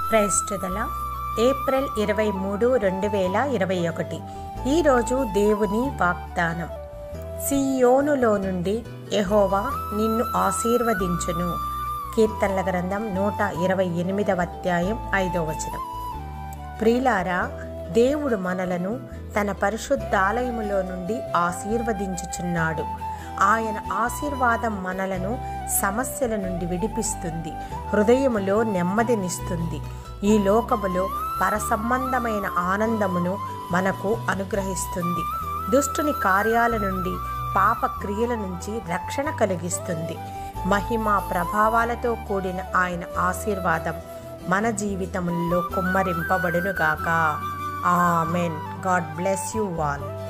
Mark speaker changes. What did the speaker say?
Speaker 1: క్రైస్తదల April ఇరవై మూడు రెండు వేల ఇరవై ఒకటి ఈరోజు దేవుని వాగ్దానం సియోనులో నుండి యెహోవా నిన్ను ఆశీర్వదించును కీర్తనల గ్రంథం నూట ఇరవై ఎనిమిదవ అధ్యాయం ఐదో వచనం ప్రియులారా దేవుడు మనలను తన పరిశుద్ధాలయములో నుండి ఆశీర్వదించుచున్నాడు ఆయన ఆశీర్వాదం మనలను సమస్యల నుండి విడిపిస్తుంది హృదయములో నెమ్మదినిస్తుంది ఈ లోకములో పరసంబంధమైన ఆనందమును మనకు అనుగ్రహిస్తుంది దుష్టుని కార్యాల నుండి పాప క్రియల నుంచి రక్షణ కలిగిస్తుంది మహిమ ప్రభావాలతో కూడిన ఆయన ఆశీర్వాదం మన జీవితముల్లో కుమ్మరింపబడునుగాక amen God bless you all